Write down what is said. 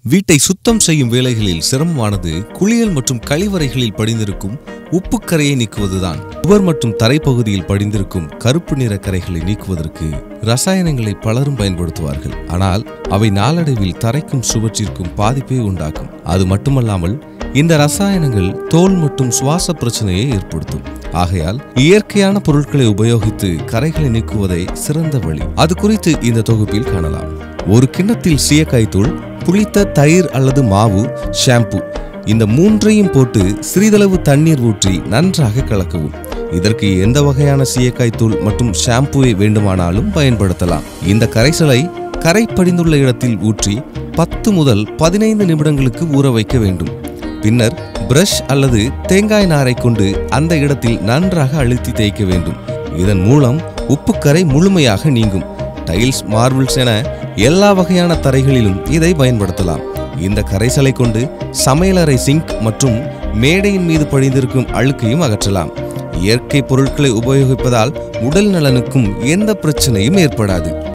வீட்டை சுத்தம் செய்யும் வேலைகளில் சிரமமானது குளியல் மற்றும் கழிவறைகளில் படிந்திருக்கும் உப்புக்கரையை நீக்குவதுதான் சுவர் மற்றும் தரைப்பகுதியில் படிந்திருக்கும் கருப்பு நிற கரைகளை நீக்குவதற்கு ரசாயனங்களை பலரும் பயன்படுத்துவார்கள் ஆனால் அவை நாளடைவில் தரைக்கும் சுவற்றிற்கும் பாதிப்பை உண்டாக்கும் அது மட்டுமல்லாமல் இந்த ரசாயனங்கள் தோல் மற்றும் சுவாச பிரச்சனையை ஏற்படுத்தும் ஆகையால் இயற்கையான பொருட்களை உபயோகித்து கரைகளை நீக்குவதே சிறந்த வழி அது குறித்து இந்த தொகுப்பில் காணலாம் ஒரு கிண்ணத்தில் சீயக்காய் தூள் புளித்த தயிர் அல்லது மாவு ஷாம்பு இந்த மூன்றையும் போட்டு சிறிதளவு தண்ணீர் ஊற்றி நன்றாக கலக்கவும் இதற்கு எந்த வகையான சீயக்காய் தூள் மற்றும் ஷாம்புவை வேண்டுமானாலும் பயன்படுத்தலாம் இந்த கரைசலை கரை படிந்துள்ள இடத்தில் ஊற்றி பத்து முதல் பதினைந்து நிமிடங்களுக்கு ஊற வைக்க வேண்டும் பின்னர் பிரஷ் அல்லது தேங்காய் நாரை கொண்டு அந்த இடத்தில் நன்றாக அழுத்தி தேய்க்க வேண்டும் இதன் மூலம் உப்புக்கரை முழுமையாக நீங்கும் டைல்ஸ் மார்பிள்ஸ் என எல்லா வகையான தரைகளிலும் இதை பயன்படுத்தலாம் இந்த கரைசலை கொண்டு சமையலறை சிங்க் மற்றும் மேடையின் மீது படிந்திருக்கும் அழுக்கையும் அகற்றலாம் இயற்கை பொருட்களை உபயோகிப்பதால் உடல் நலனுக்கும் எந்த பிரச்சனையும் ஏற்படாது